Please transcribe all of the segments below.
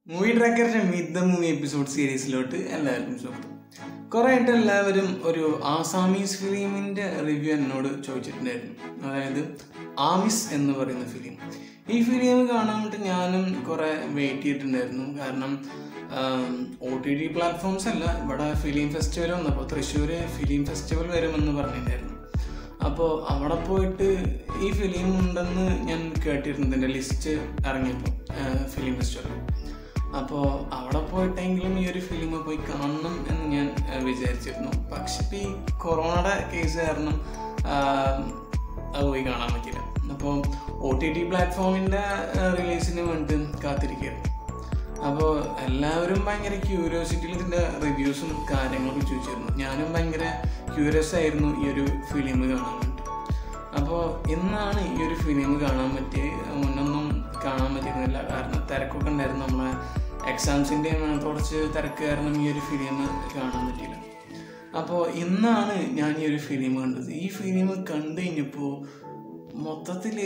movie ട്രാക്കറിന്റെ mid the movie episode സീരീസിലോട്ട് എല്ലാവർക്കും സ്വാഗതം കുറെ ആയിട്ട് എല്ലാവരും ഒരു ആസാമീസ് ഫിലിമിന്റെ റിവ്യൂ എന്നോട് ചോദിച്ചിട്ടുണ്ടായിരുന്നു അതായത് ആമിസ് എന്ന് പറയുന്ന ഫിലിം ഈ ഫിലിം കാണാൻ വേണ്ടി ഞാനും കുറെ വെയിറ്റ് ചെയ്തിട്ടുണ്ടായിരുന്നു കാരണം ഒ ടി ടി പ്ലാറ്റ്ഫോംസ് അല്ല ഇവിടെ ഫിലിം ഫെസ്റ്റിവൽ വന്നപ്പോൾ തൃശ്ശൂർ ഫിലിം ഫെസ്റ്റിവൽ വരുമെന്ന് പറഞ്ഞിട്ടുണ്ടായിരുന്നു അപ്പോൾ അവിടെ പോയിട്ട് ഈ ഫിലിം ഉണ്ടെന്ന് ഞാൻ കേട്ടിരുന്നു ഇതിൻ്റെ ലിസ്റ്റ് ഇറങ്ങിയപ്പോൾ ഫിലിം ഫെസ്റ്റിവലിൽ അപ്പോൾ അവിടെ പോയിട്ടെങ്കിലും ഈ ഒരു ഫിലിം പോയി കാണണം എന്ന് ഞാൻ ആ, വിചാരിച്ചിരുന്നു പക്ഷെ ഇപ്പം ഈ കൊറോണയുടെ കേസ് കാരണം ആ, അത് പോയി കാണാൻ പറ്റില്ല അപ്പോൾ ഒ ടി ടി പ്ലാറ്റ്ഫോമിൻ്റെ റിലീസിന് വേണ്ടിയിട്ട് കാത്തിരിക്കുകയായിരുന്നു അപ്പോൾ എല്ലാവരും ഭയങ്കര ക്യൂരിയോസിറ്റിയിൽ ഇതിൻ്റെ റിവ്യൂസും കാര്യങ്ങളൊക്കെ ചോദിച്ചിരുന്നു ഞാനും ഭയങ്കര ക്യൂരിയസ് ആയിരുന്നു ഈ ഒരു ഫിലിം കാണാൻ വേണ്ടി അപ്പോൾ ഇന്നാണ് ഈ ഒരു ഫിലിം കാണാൻ പറ്റി മുന്നൊന്നും കാണാൻ പറ്റിയിരുന്നില്ല കാരണം തിരക്കൊക്കെ ഉണ്ടായിരുന്നു നമ്മളെ എക്സാംസിൻ്റെ കുറച്ച് തിരക്ക് കാരണം ഈ ഒരു ഫിലിം കാണാൻ പറ്റിയില്ല അപ്പോൾ ഇന്നാണ് ഞാൻ ഈ ഒരു ഫിലിം കണ്ടത് ഈ ഫിലിം കണ്ടു കഴിഞ്ഞപ്പോൾ മൊത്തത്തിൽ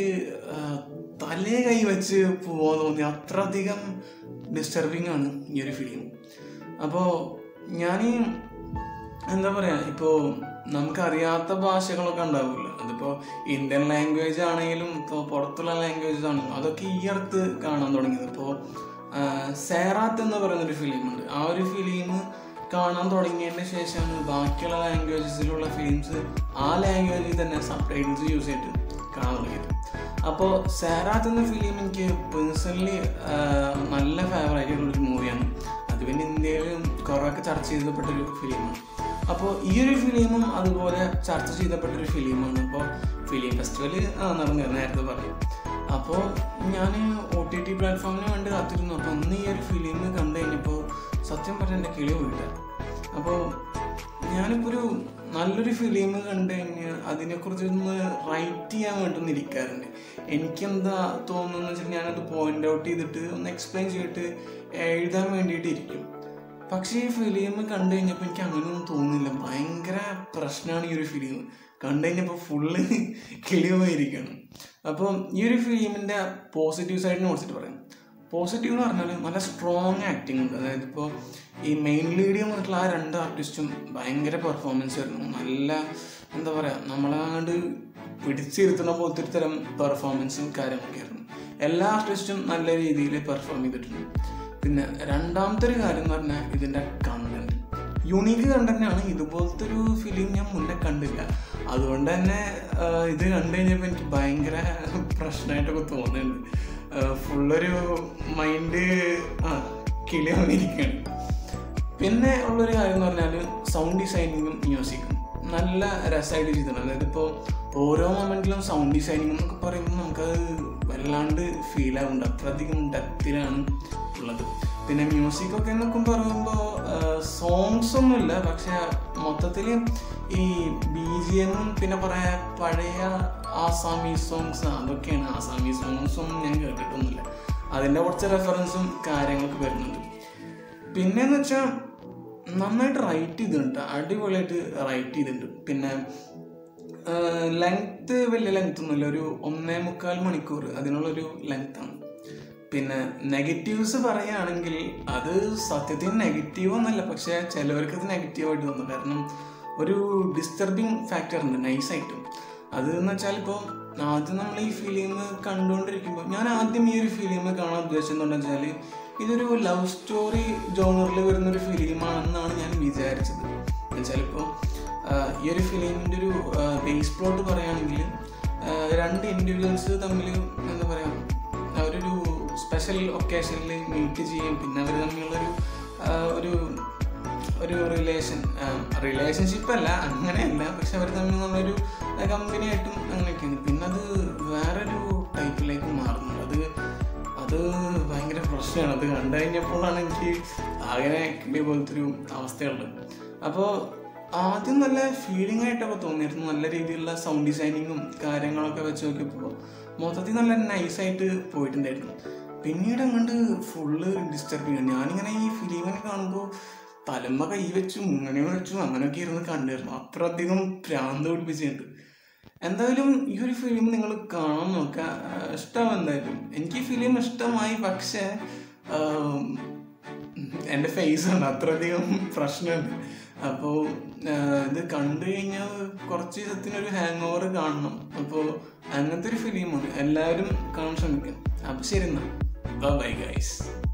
തലേ കൈ വെച്ച് പോകാൻ തോന്നി അത്രയധികം ഡിസ്റ്റർബിങ് ആണ് ഈ ഒരു ഫിലിം അപ്പോൾ ഞാൻ എന്താ പറയാ ഇപ്പോൾ നമുക്കറിയാത്ത ഭാഷകളൊക്കെ ഉണ്ടാവില്ല അതിപ്പോൾ ഇന്ത്യൻ ലാംഗ്വേജ് ആണെങ്കിലും ഇപ്പോൾ പുറത്തുള്ള ലാംഗ്വേജസ് ആണെങ്കിലും അതൊക്കെ ഈ അടുത്ത് കാണാൻ തുടങ്ങിയത് ഇപ്പോൾ സേറാത്ത് എന്ന് പറയുന്നൊരു ഫിലിമുണ്ട് ആ ഒരു ഫിലിം കാണാൻ തുടങ്ങിയതിന് ശേഷമാണ് ബാക്കിയുള്ള ലാംഗ്വേജസിലുള്ള ഫിലിംസ് ആ ലാംഗ്വേജിൽ തന്നെ സബ് ടൈറ്റിൽസ് യൂസ് ചെയ്തിട്ട് കാണാൻ തുടങ്ങിയത് അപ്പോൾ സാറാത്ത് എന്ന ഫിലിം എനിക്ക് പേഴ്സണലി നല്ല ഫേവറേറ്റ് ഉള്ളൊരു മൂവിയാണ് അത് പിന്നെ ഇന്ത്യയിലും കുറേയൊക്കെ ചർച്ച ചെയ്തപ്പെട്ടൊരു ഫിലിമാണ് അപ്പോൾ ഈ ഒരു ഫിലിമും അതുപോലെ ചർച്ച ചെയ്തപ്പെട്ടൊരു ഫിലിമാണ് അപ്പോൾ ഫിലിം ഫെസ്റ്റിവൽ നടന്നു നേരത്തെ പറഞ്ഞു അപ്പോൾ ഞാൻ ഒ ടി ടി പ്ലാറ്റ്ഫോമിന് വേണ്ടി കാത്തിരുന്നു അപ്പോൾ ഒന്ന് ഈ ഒരു ഫിലിം കണ്ടു കഴിഞ്ഞപ്പോൾ സത്യം പറഞ്ഞാൽ എൻ്റെ കിളി പോയില്ല അപ്പോൾ ഞാനിപ്പോൾ ഒരു നല്ലൊരു ഫിലിം കണ്ടു കഴിഞ്ഞാൽ അതിനെക്കുറിച്ച് ഒന്ന് റൈറ്റ് ചെയ്യാൻ വേണ്ടി ഒന്ന് ഇരിക്കാറുണ്ട് എനിക്കെന്താ തോന്നുന്നത് വെച്ചാൽ ഞാനത് പോയിന്റ് ഔട്ട് ചെയ്തിട്ട് ഒന്ന് എക്സ്പ്ലെയിൻ ചെയ്തിട്ട് എഴുതാൻ വേണ്ടിയിട്ട് ഇരിക്കും പക്ഷേ ഈ ഫിലിം കണ്ടു കഴിഞ്ഞപ്പോൾ എനിക്ക് അങ്ങനെയൊന്നും തോന്നുന്നില്ല ഭയങ്കര പ്രശ്നമാണ് ഈ ഒരു ഫിലിം കണ്ടു കഴിഞ്ഞപ്പോൾ ഫുള്ള് കിളിയായിരിക്കണം അപ്പം ഈ ഒരു ഫിലിമിൻ്റെ പോസിറ്റീവ് സൈഡിനെ കുറിച്ചിട്ട് പറയാം പോസിറ്റീവ് എന്ന് പറഞ്ഞാൽ നല്ല സ്ട്രോങ് ആക്ടിങ് ഉണ്ട് അതായത് ഇപ്പോൾ ഈ മെയിൻ ലീഡ് വന്നിട്ടുള്ള ആ രണ്ട് ആർട്ടിസ്റ്റും ഭയങ്കര പെർഫോമൻസ് ആയിരുന്നു നല്ല എന്താ പറയുക നമ്മളങ്ങോട്ട് പിടിച്ചിരുത്തുന്ന പോലത്തെ ഒരു തരം പെർഫോമൻസും കാര്യമൊക്കെ ആയിരുന്നു എല്ലാ ആർട്ടിസ്റ്റും നല്ല രീതിയിൽ പെർഫോം ചെയ്തിട്ടുണ്ട് പിന്നെ രണ്ടാമത്തെ ഒരു കാര്യം എന്ന് പറഞ്ഞാൽ ഇതിൻ്റെ കണ്ടന്റ് യുണീക്ക് കണ്ടന്റാണ് ഇതുപോലത്തെ ഒരു ഫിലിം ഞാൻ മുന്നേ കണ്ടില്ല അതുകൊണ്ട് തന്നെ ആ, ഇത് കണ്ടു കഴിഞ്ഞപ്പോൾ എനിക്ക് ഭയങ്കര പ്രശ്നമായിട്ടൊക്കെ തോന്നുന്നുണ്ട് ഫുള്ളൊരു മൈൻഡ് ആ കിളിയായിരിക്കുകയാണ് പിന്നെ ഉള്ളൊരു കാര്യം എന്ന് പറഞ്ഞാൽ സൗണ്ട് ഡിസൈനിങ്ങും മ്യൂസിക്കും നല്ല രസമായിട്ട് ചെയ്തിട്ടുണ്ട് അതായത് ഇപ്പോൾ ഓരോ മൊമെൻറ്റിലും സൗണ്ട് ഡിസൈനിങ് എന്നൊക്കെ പറയുമ്പോൾ നമുക്കത് വല്ലാണ്ട് ഫീൽ ആവുന്നുണ്ട് അത്രയധികം ഡെപ്തിലാണ് ഉള്ളത് പിന്നെ മ്യൂസിക്കൊക്കെ എന്നൊക്കെ പറയുമ്പോൾ സോങ്സ് ഒന്നുമില്ല പക്ഷെ മൊത്തത്തിൽ ഈ ബി ജി എമ്മും പിന്നെ പറയാ പഴയ ആസാമീസ് സോങ്സ് അതൊക്കെയാണ് ആസാമീസ് സോങ്സ് ഒന്നും ഞാൻ കേട്ടിട്ടൊന്നുമില്ല അതിൻ്റെ കുറച്ച് റെഫറൻസും കാര്യങ്ങളൊക്കെ വരുന്നുണ്ട് പിന്നെന്ന് വെച്ചാൽ നന്നായിട്ട് റൈറ്റ് ചെയ്തിട്ടുണ്ട് അടിപൊളിയായിട്ട് റൈറ്റ് ചെയ്തിട്ടുണ്ട് പിന്നെ ലെങ്ത്ത് വലിയ ലെങ്ത് ഒന്നുമില്ല ഒരു ഒന്നേ മുക്കാൽ മണിക്കൂർ അതിനുള്ളൊരു ലെങ്ത്താണ് പിന്നെ നെഗറ്റീവ്സ് പറയുകയാണെങ്കിൽ അത് സത്യത്തിൽ നെഗറ്റീവ് ഒന്നല്ല പക്ഷേ ചിലവർക്ക് അത് നെഗറ്റീവായിട്ട് തോന്നും കാരണം ഒരു ഡിസ്റ്റർബിങ് ഫാക്ടർ ഉണ്ട് നൈസായിട്ടും അത് എന്ന് വെച്ചാൽ ഇപ്പോൾ ആദ്യം നമ്മൾ ഈ ഫിലിം കണ്ടുകൊണ്ടിരിക്കുമ്പോൾ ഞാൻ ആദ്യം ഈ ഒരു ഫിലിം കാണാൻ ഉദ്ദേശിച്ചെന്ന് വെച്ചാൽ ഇതൊരു ലവ് സ്റ്റോറി ജോണറിൽ വരുന്നൊരു ഫിലിമാണെന്നാണ് ഞാൻ വിചാരിച്ചത് എന്നുവെച്ചാൽ ഇപ്പോൾ ഈ ഒരു ഫിലിമിൻ്റെ ഒരു ബേസ് പ്ലോട്ട് പറയുകയാണെങ്കിൽ ആ, രണ്ട് ഇൻഡിവിജ്വൽസ് തമ്മിൽ എന്താ പറയുക അവരൊരു സ്പെഷ്യൽ ഒക്കേഷനിൽ മീറ്റ് ചെയ്യും പിന്നെ അവർ തമ്മിലുള്ളൊരു ആ, ഒരു ഒരു റിലേഷൻ റിലേഷൻഷിപ്പ് അല്ല അങ്ങനെയല്ല പക്ഷെ അവർ തമ്മിൽ നല്ലൊരു കമ്പനി ആയിട്ടും അങ്ങനെയൊക്കെയാണ് പിന്നെ അത് വേറൊരു ടൈപ്പിലേക്ക് മാറുന്നുണ്ട് അത് അത് ഭയങ്കര പ്രശ്നമാണ് അത് കണ്ടു കഴിഞ്ഞപ്പോഴാണ് എനിക്ക് അങ്ങനെ കിളിയ പോലത്തെ ഒരു അവസ്ഥയുള്ളത് അപ്പോൾ ആദ്യം നല്ല ഫീലിംഗ് ആയിട്ടൊക്കെ തോന്നിയിരുന്നു നല്ല രീതിയിലുള്ള സൗണ്ട് ഡിസൈനിങ്ങും കാര്യങ്ങളൊക്കെ വെച്ച് നോക്കിയപ്പോൾ മൊത്തത്തിൽ നല്ല നൈസായിട്ട് പോയിട്ടുണ്ടായിരുന്നു പിന്നീട് അങ്ങോട്ട് ഫുള്ള് ഡിസ്റ്റർബിങ് ആണ് ഞാനിങ്ങനെ ഈ ഫിലിമിനെ കാണുമ്പോൾ തലമ്മ കൈ വെച്ചും ഇങ്ങനെ വെച്ചും അങ്ങനെയൊക്കെ ഇരുന്ന് കണ്ടിരുന്നു അത്രയധികം ഭ്രാന്ത് പിടിപ്പിച്ചിട്ടുണ്ട് എന്തായാലും ഈ ഒരു ഫിലിം നിങ്ങൾ കാണാൻ നോക്കുക ഇഷ്ടമാവും എന്തായാലും എനിക്ക് ഈ ഫിലിം ഇഷ്ടമായി പക്ഷേ ആം, എൻ്റെ ഫേസ് ആണ് അത്രയധികം പ്രശ്നമുണ്ട് അപ്പോൾ ഇത് കണ്ടു കഴിഞ്ഞാൽ കുറച്ച് ദിവസത്തിനൊരു ഹാങ് ഓവർ കാണണം അപ്പോൾ അങ്ങനത്തെ ഒരു ഫിലിമാണ് എല്ലാവരും കാണാൻ ശ്രമിക്കാം അപ്പോൾ ശരി എന്നാൽ ബൈ ഗൈസ്